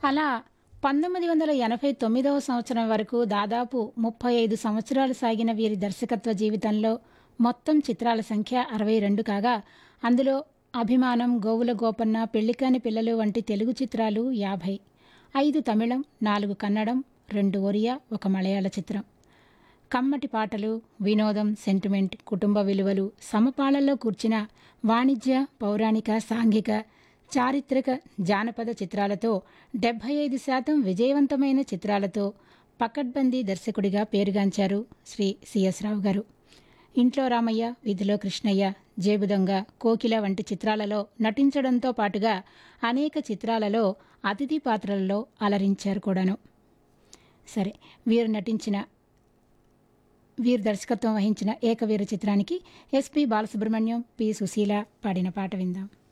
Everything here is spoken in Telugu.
అలా పంతొమ్మిది వందల ఎనభై తొమ్మిదవ సంవత్సరం వరకు దాదాపు ముప్పై ఐదు సంవత్సరాలు సాగిన వీరి దర్శకత్వ జీవితంలో మొత్తం చిత్రాల సంఖ్య అరవై రెండు కాగా అందులో అభిమానం గోవుల గోపన్న పెళ్లికాని పిల్లలు వంటి తెలుగు చిత్రాలు యాభై ఐదు తమిళం నాలుగు కన్నడం రెండు ఒరియా ఒక మలయాళ చిత్రం కమ్మటి పాటలు వినోదం సెంటిమెంట్ కుటుంబ విలువలు సమపాళల్లో కూర్చిన వాణిజ్య పౌరాణిక సాంఘిక చారిత్రక జానపద చిత్రాలతో డెబ్భై ఐదు శాతం విజయవంతమైన చిత్రాలతో పకడ్బందీ దర్శకుడిగా పేరుగాంచారు శ్రీ సిఎస్ రావు గారు ఇంట్లో రామయ్య విధిలో కృష్ణయ్య జేబుదొంగ కోకిల వంటి చిత్రాలలో నటించడంతో పాటుగా అనేక చిత్రాలలో అతిథి పాత్రలలో అలరించారు కూడాను సరే వీరు నటించిన వీరు దర్శకత్వం వహించిన ఏకవీర చిత్రానికి ఎస్పి బాలసుబ్రహ్మణ్యం పి సుశీల పాడిన పాట విందాం